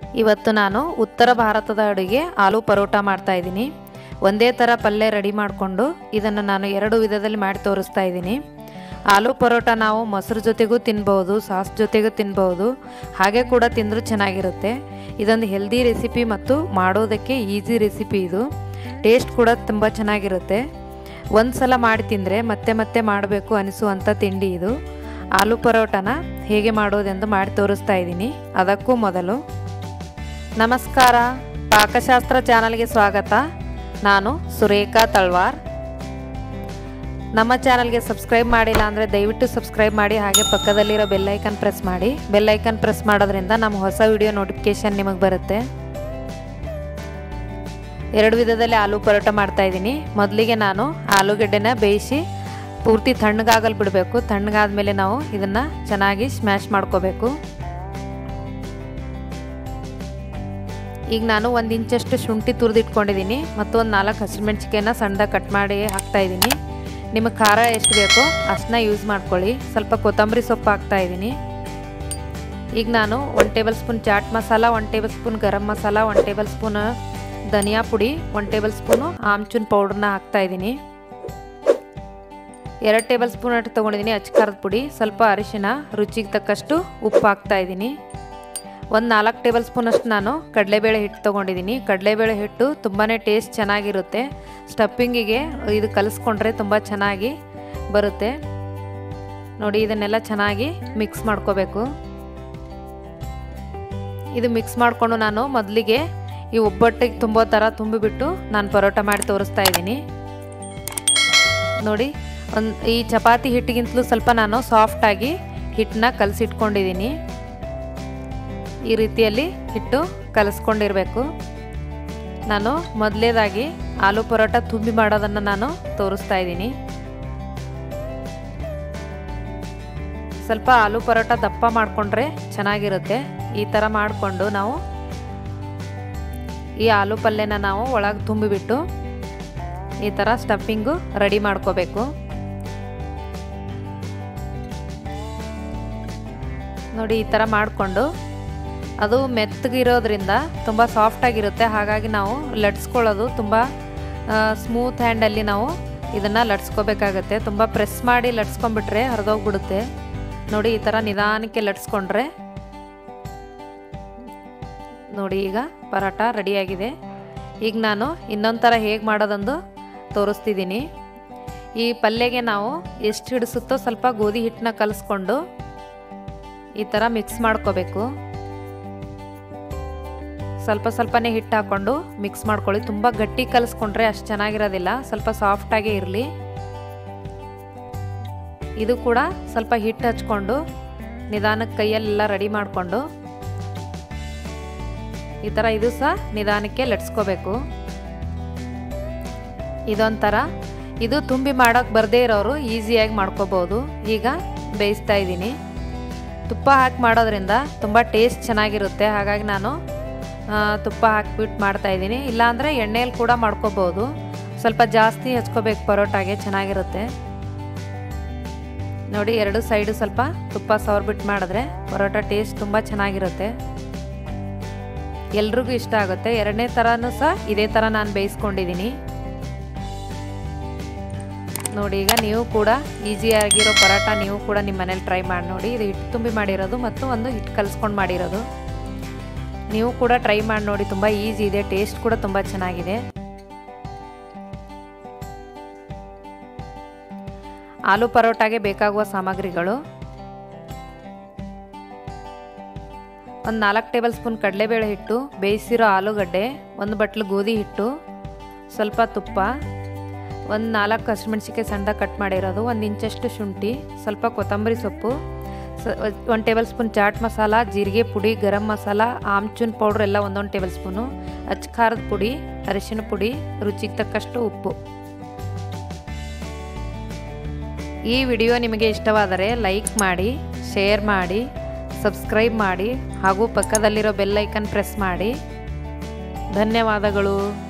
ಇವತ್ತು ನಾನು ಉತ್ತರ ಭಾರತದ ಅಡುಗೆ ಆಲೂ ಪರೋಟ ಮಾಡ್ತಾ ಇದ್ದೀನಿ ಒಂದೇ ಥರ ಪಲ್ಯ ರೆಡಿ ಮಾಡಿಕೊಂಡು ಇದನ್ನು ನಾನು ಎರಡು ವಿಧದಲ್ಲಿ ಮಾಡಿ ತೋರಿಸ್ತಾ ಇದ್ದೀನಿ ಆಲೂ ಪರೋಟ ನಾವು ಮೊಸರು ಜೊತೆಗೂ ತಿನ್ಬೋದು ಸಾಸ್ ಜೊತೆಗೂ ತಿನ್ಬೋದು ಹಾಗೆ ಕೂಡ ತಿಂದರೂ ಚೆನ್ನಾಗಿರುತ್ತೆ ಇದೊಂದು ಹೆಲ್ದಿ ರೆಸಿಪಿ ಮತ್ತು ಮಾಡೋದಕ್ಕೆ ಈಸಿ ರೆಸಿಪಿ ಇದು ಟೇಸ್ಟ್ ಕೂಡ ತುಂಬ ಚೆನ್ನಾಗಿರುತ್ತೆ ಒಂದು ಸಲ ಮಾಡಿ ತಿಂದರೆ ಮತ್ತೆ ಮತ್ತೆ ಮಾಡಬೇಕು ಅನಿಸುವಂಥ ತಿಂಡಿ ಇದು ಆಲೂ ಪರೋಟನ ಹೇಗೆ ಮಾಡೋದೆಂದು ಮಾಡಿ ತೋರಿಸ್ತಾ ಇದ್ದೀನಿ ಅದಕ್ಕೂ ಮೊದಲು ನಮಸ್ಕಾರ ಪಾಕಶಾಸ್ತ್ರ ಚಾನಲ್ಗೆ ಸ್ವಾಗತ ನಾನು ಸುರೇಖಾ ತಳ್ವಾರ್ ನಮ್ಮ ಚಾನಲ್ಗೆ ಸಬ್ಸ್ಕ್ರೈಬ್ ಮಾಡಿಲ್ಲ ಅಂದರೆ ದಯವಿಟ್ಟು ಸಬ್ಸ್ಕ್ರೈಬ್ ಮಾಡಿ ಹಾಗೆ ಪಕ್ಕದಲ್ಲಿರೋ ಬೆಲ್ಲೈಕನ್ ಪ್ರೆಸ್ ಮಾಡಿ ಬೆಲ್ಲೈಕನ್ ಪ್ರೆಸ್ ಮಾಡೋದ್ರಿಂದ ನಮ್ಮ ಹೊಸ ವಿಡಿಯೋ ನೋಟಿಫಿಕೇಷನ್ ನಿಮಗೆ ಬರುತ್ತೆ ಎರಡು ವಿಧದಲ್ಲಿ ಆಲೂ ಪರೋಟ ಮಾಡ್ತಾ ಇದ್ದೀನಿ ಮೊದಲಿಗೆ ನಾನು ಆಲೂಗಡ್ಡೆನ ಬೇಯಿಸಿ ಪೂರ್ತಿ ತಣ್ಣಗಾಗಲ್ ಬಿಡಬೇಕು ತಣ್ಣಗಾದ್ಮೇಲೆ ನಾವು ಇದನ್ನು ಚೆನ್ನಾಗಿ ಸ್ಮ್ಯಾಶ್ ಮಾಡ್ಕೋಬೇಕು ಈಗ ನಾನು ಒಂದು ಇಂಚಷ್ಟು ಶುಂಠಿ ತುರಿದಿಟ್ಕೊಂಡಿದ್ದೀನಿ ಮತ್ತು ಒಂದು ನಾಲ್ಕು ಹಸಿಮೆಣ್ಸಿಕಾಯನ್ನ ಸಣ್ಣದಾಗಿ ಕಟ್ ಮಾಡಿ ಹಾಕ್ತಾ ಇದ್ದೀನಿ ನಿಮಗೆ ಖಾರ ಎಷ್ಟು ಬೇಕೋ ಅಷ್ಟನ್ನ ಯೂಸ್ ಮಾಡ್ಕೊಳ್ಳಿ ಸ್ವಲ್ಪ ಕೊತ್ತಂಬರಿ ಸೊಪ್ಪು ಹಾಕ್ತಾ ಇದ್ದೀನಿ ಈಗ ನಾನು one tablespoon chaat masala one tablespoon garam masala one tablespoon ಧನಿಯಾ ಪುಡಿ ಒನ್ ಟೇಬಲ್ ಸ್ಪೂನು ಆಮ್ಚೂನ್ ಪೌಡ್ರನ್ನ ಹಾಕ್ತಾ ಇದ್ದೀನಿ ಎರಡು ಟೇಬಲ್ ಸ್ಪೂನ್ ಅಷ್ಟು ತೊಗೊಂಡಿದ್ದೀನಿ ಅಚ್ಕಾರದ ಪುಡಿ ಸ್ವಲ್ಪ ಅರಿಶಿನ ರುಚಿಗೆ ತಕ್ಕಷ್ಟು ಉಪ್ಪು ಹಾಕ್ತಾ ಇದ್ದೀನಿ ಒಂದು ನಾಲ್ಕು ಟೇಬಲ್ ಸ್ಪೂನಷ್ಟು ನಾನು ಕಡಲೆಬೇಳೆ ಹಿಟ್ಟು ತೊಗೊಂಡಿದ್ದೀನಿ ಕಡಲೆಬೇಳೆ ಹಿಟ್ಟು ತುಂಬಾ ಟೇಸ್ಟ್ ಚೆನ್ನಾಗಿರುತ್ತೆ ಸ್ಟಫಿಂಗಿಗೆ ಇದು ಕಲಿಸ್ಕೊಂಡ್ರೆ ತುಂಬ ಚೆನ್ನಾಗಿ ಬರುತ್ತೆ ನೋಡಿ ಇದನ್ನೆಲ್ಲ ಚೆನ್ನಾಗಿ ಮಿಕ್ಸ್ ಮಾಡ್ಕೋಬೇಕು ಇದು ಮಿಕ್ಸ್ ಮಾಡಿಕೊಂಡು ನಾನು ಮೊದಲಿಗೆ ಈ ಒಬ್ಬಟ್ಟಿಗೆ ತುಂಬೋ ಥರ ತುಂಬಿಬಿಟ್ಟು ನಾನು ಪರೋಟ ಮಾಡಿ ತೋರಿಸ್ತಾ ಇದ್ದೀನಿ ನೋಡಿ ಒಂದು ಈ ಚಪಾತಿ ಹಿಟ್ಟಿಗಿಂತಲೂ ಸ್ವಲ್ಪ ನಾನು ಸಾಫ್ಟಾಗಿ ಹಿಟ್ಟನ್ನ ಕಲಸಿಟ್ಕೊಂಡಿದ್ದೀನಿ ಈ ರೀತಿಯಲ್ಲಿ ಹಿಟ್ಟು ಕಲಿಸ್ಕೊಂಡಿರಬೇಕು ನಾನು ಮೊದಲೇದಾಗಿ ಆಲೂ ಪರೋಟ ತುಂಬಿ ಮಾಡೋದನ್ನು ನಾನು ತೋರಿಸ್ತಾ ಇದ್ದೀನಿ ಸ್ವಲ್ಪ ಆಲೂ ಪರೋಟ ದಪ್ಪ ಮಾಡಿಕೊಂಡ್ರೆ ಚೆನ್ನಾಗಿರುತ್ತೆ ಈ ಥರ ಮಾಡಿಕೊಂಡು ನಾವು ಈ ಆಲೂ ಪಲ್ಯನ ನಾವು ಒಳಗೆ ತುಂಬಿಬಿಟ್ಟು ಈ ಥರ ಸ್ಟಫಿಂಗು ರೆಡಿ ಮಾಡ್ಕೋಬೇಕು ನೋಡಿ ಈ ಥರ ಮಾಡಿಕೊಂಡು ಅದು ಮೆತ್ತಗಿರೋದ್ರಿಂದ ತುಂಬ ಸಾಫ್ಟಾಗಿರುತ್ತೆ ಹಾಗಾಗಿ ನಾವು ಲಟ್ಸ್ಕೊಳ್ಳೋದು ತುಂಬ ಸ್ಮೂತ್ ಹ್ಯಾಂಡಲ್ಲಿ ನಾವು ಇದನ್ನು ಲಟ್ಸ್ಕೋಬೇಕಾಗತ್ತೆ ತುಂಬ ಪ್ರೆಸ್ ಮಾಡಿ ಲಟ್ಸ್ಕೊಂಡ್ಬಿಟ್ರೆ ಹರಿದೋಗ್ಬಿಡುತ್ತೆ ನೋಡಿ ಈ ಥರ ನಿಧಾನಕ್ಕೆ ಲಟ್ಸ್ಕೊಂಡ್ರೆ ನೋಡಿ ಈಗ ಪರೋಟ ರೆಡಿಯಾಗಿದೆ ಈಗ ನಾನು ಇನ್ನೊಂದು ಥರ ಹೇಗೆ ಮಾಡೋದಂದು ತೋರಿಸ್ತಿದ್ದೀನಿ ಈ ಪಲ್ಯಗೆ ನಾವು ಎಷ್ಟು ಹಿಡಿಸುತ್ತೋ ಸ್ವಲ್ಪ ಗೋಧಿ ಹಿಟ್ಟನ್ನ ಕಲಿಸ್ಕೊಂಡು ಈ ಥರ ಮಿಕ್ಸ್ ಮಾಡ್ಕೋಬೇಕು ಸ್ವಲ್ಪ ಸ್ವಲ್ಪನೇ ಹಿಟ್ಟು ಹಾಕ್ಕೊಂಡು ಮಿಕ್ಸ್ ಮಾಡ್ಕೊಳ್ಳಿ ತುಂಬ ಗಟ್ಟಿ ಕಲಿಸ್ಕೊಂಡ್ರೆ ಅಷ್ಟು ಚೆನ್ನಾಗಿರೋದಿಲ್ಲ ಸ್ವಲ್ಪ ಸಾಫ್ಟಾಗೇ ಇರಲಿ ಇದು ಕೂಡ ಸ್ವಲ್ಪ ಹಿಟ್ಟು ಹಚ್ಕೊಂಡು ನಿಧಾನಕ್ಕೆ ಕೈಯಲ್ಲೆಲ್ಲ ರೆಡಿ ಮಾಡಿಕೊಂಡು ಈ ಥರ ಇದು ಸಹ ನಿಧಾನಕ್ಕೆ ಲಟ್ಸ್ಕೋಬೇಕು ಇದೊಂಥರ ಇದು ತುಂಬಿ ಮಾಡೋಕ್ಕೆ ಬರದೇ ಇರೋರು ಈಸಿಯಾಗಿ ಮಾಡ್ಕೋಬೋದು ಈಗ ಬೇಯಿಸ್ತಾ ಇದ್ದೀನಿ ತುಪ್ಪ ಹಾಕಿ ಮಾಡೋದ್ರಿಂದ ತುಂಬ ಟೇಸ್ಟ್ ಚೆನ್ನಾಗಿರುತ್ತೆ ಹಾಗಾಗಿ ನಾನು ತುಪ್ಪ ಹಾಕಿಬಿಟ್ಟು ಮಾಡ್ತಾಯಿದ್ದೀನಿ ಇಲ್ಲಾಂದರೆ ಎಣ್ಣೆಯಲ್ಲಿ ಕೂಡ ಮಾಡ್ಕೋಬೋದು ಸ್ವಲ್ಪ ಜಾಸ್ತಿ ಹಚ್ಕೋಬೇಕು ಪರೋಟಾಗೆ ಚೆನ್ನಾಗಿರುತ್ತೆ ನೋಡಿ ಎರಡು ಸೈಡು ಸ್ವಲ್ಪ ತುಪ್ಪ ಸವರ್ಬಿಟ್ಟು ಮಾಡಿದ್ರೆ ಪರೋಟ ಟೇಸ್ಟ್ ತುಂಬ ಚೆನ್ನಾಗಿರುತ್ತೆ ಎಲ್ರಿಗೂ ಇಷ್ಟ ಆಗುತ್ತೆ ಎರಡನೇ ಥರನೂ ಸಹ ಇದೇ ಥರ ನಾನು ಬೇಯಿಸ್ಕೊಂಡಿದ್ದೀನಿ ನೋಡಿ ಈಗ ನೀವು ಕೂಡ ಈಸಿಯಾಗಿರೋ ಪರೋಟ ನೀವು ಕೂಡ ನಿಮ್ಮ ಮನೇಲಿ ಟ್ರೈ ಮಾಡಿ ನೋಡಿ ಇದು ಹಿಟ್ಟು ತುಂಬಿ ಮಾಡಿರೋದು ಮತ್ತು ಒಂದು ಹಿಟ್ಟು ಕಲಿಸ್ಕೊಂಡು ಮಾಡಿರೋದು ನೀವು ಕೂಡ ಟ್ರೈ ಮಾಡಿ ನೋಡಿ ತುಂಬ ಈಸಿ ಇದೆ ಟೇಸ್ಟ್ ಕೂಡ ತುಂಬ ಚೆನ್ನಾಗಿದೆ ಆಲೂ ಪರೋಟಾಗೆ ಬೇಕಾಗುವ ಸಾಮಗ್ರಿಗಳು ಒಂದು ನಾಲ್ಕು ಟೇಬಲ್ ಸ್ಪೂನ್ ಕಡಲೆಬೇಳೆ ಹಿಟ್ಟು ಬೇಯಿಸಿರೋ ಆಲೂಗಡ್ಡೆ ಒಂದು ಬಟ್ಲು ಗೋಧಿ ಹಿಟ್ಟು ಸ್ವಲ್ಪ ತುಪ್ಪ ಒಂದು ನಾಲ್ಕು ಹಸಿಮೆಣ್ಸಿಕಾಯಿ ಸಣ್ಣ ಕಟ್ ಮಾಡಿರೋದು ಒಂದು ಇಂಚಷ್ಟು ಶುಂಠಿ ಸ್ವಲ್ಪ ಕೊತ್ತಂಬರಿ ಸೊಪ್ಪು ಸ ಒಂದು ಟೇಬಲ್ ಸ್ಪೂನ್ ಚಾಟ್ ಮಸಾಲ ಜೀರಿಗೆ ಪುಡಿ ಗರಂ ಮಸಾಲ ಆಮ್ಚೂನ್ ಪೌಡ್ರ್ ಎಲ್ಲ ಒಂದೊಂದು ಟೇಬಲ್ ಸ್ಪೂನು ಅಚ್ಚ ಖಾರದ ಪುಡಿ ಅರಿಶಿನ ಪುಡಿ ರುಚಿಗೆ ತಕ್ಕಷ್ಟು ಉಪ್ಪು ಈ ವಿಡಿಯೋ ನಿಮಗೆ ಇಷ್ಟವಾದರೆ ಲೈಕ್ ಮಾಡಿ ಶೇರ್ ಮಾಡಿ ಸಬ್ಸ್ಕ್ರೈಬ್ ಮಾಡಿ ಹಾಗೂ ಪಕ್ಕದಲ್ಲಿರೋ ಬೆಲ್ ಐಕನ್ ಪ್ರೆಸ್ ಮಾಡಿ ಧನ್ಯವಾದಗಳು